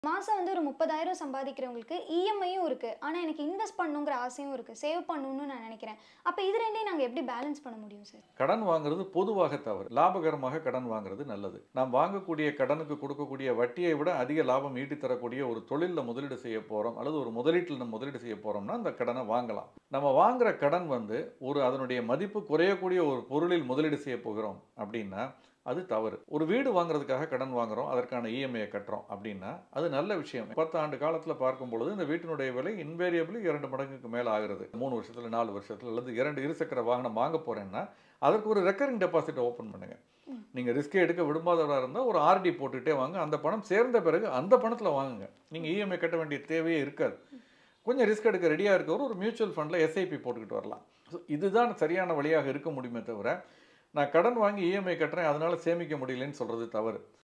மாதம் வந்து ஒரு முப்பதாயிரம் சம்பாதிக்கிறவங்களுக்கு இஎம்ஐயும் இருக்குது ஆனால் எனக்கு இன்வெஸ்ட் பண்ணணுங்கிற ஆசையும் இருக்குது சேவ் பண்ணணும்னு நான் நினைக்கிறேன் அப்போ இது ரெண்டையும் நாங்கள் எப்படி பேலன்ஸ் பண்ண முடியும் சார் கடன் வாங்குறது பொதுவாக தவறு லாபகரமாக கடன் வாங்குறது நல்லது நாம் வாங்கக்கூடிய கடனுக்கு கொடுக்கக்கூடிய வட்டியை விட அதிக லாபம் ஈட்டி தரக்கூடிய ஒரு தொழிலில் முதலீடு செய்ய போகிறோம் அல்லது ஒரு முதலீட்டில் நம்ம முதலீடு செய்ய போகிறோம்னா அந்த கடனை வாங்கலாம் நம்ம வாங்குற கடன் வந்து ஒரு அதனுடைய மதிப்பு குறையக்கூடிய ஒரு பொருளில் முதலீடு செய்ய போகிறோம் அப்படின்னா அது தவறு ஒரு வீடு வாங்குறதுக்காக கடன் வாங்குறோம் அதற்கான இஎம்ஐயை கட்டுறோம் அப்படின்னா அது நல்ல விஷயம் பத்து ஆண்டு காலத்தில் பார்க்கும் பொழுது இந்த வீட்டினுடைய விலை இன்வேரியபிளி இரண்டு மடங்குக்கு மேலே ஆகிறது மூணு வருஷத்துல நாலு வருஷத்துல அல்லது இரண்டு இருசக்கர வாகனம் வாங்க போறேன்னா அதற்கு ஒரு ரெக்கரிங் டெபாசிட் ஓப்பன் பண்ணுங்க நீங்கள் ரிஸ்க்கே எடுக்க விரும்பாதவராக இருந்தால் ஒரு ஆர்டி போட்டுகிட்டே வாங்க அந்த பணம் சேர்ந்த பிறகு அந்த பணத்தில் வாங்குங்க நீங்கள் இஎம்ஐ கட்ட வேண்டிய தேவையே இருக்காது கொஞ்சம் ரிஸ்க் எடுக்க ரெடியாக இருக்கவர் ஒரு மியூச்சுவல் ஃபண்டில் எஸ்ஐபி போட்டுக்கிட்டு வரலாம் ஸோ இதுதான் சரியான வழியாக இருக்க முடியுமே தவிர நான் கடன் வாங்கி இஎம்ஐ கட்டுறேன் அதனால சேமிக்க முடியலன்னு சொல்கிறது தவறு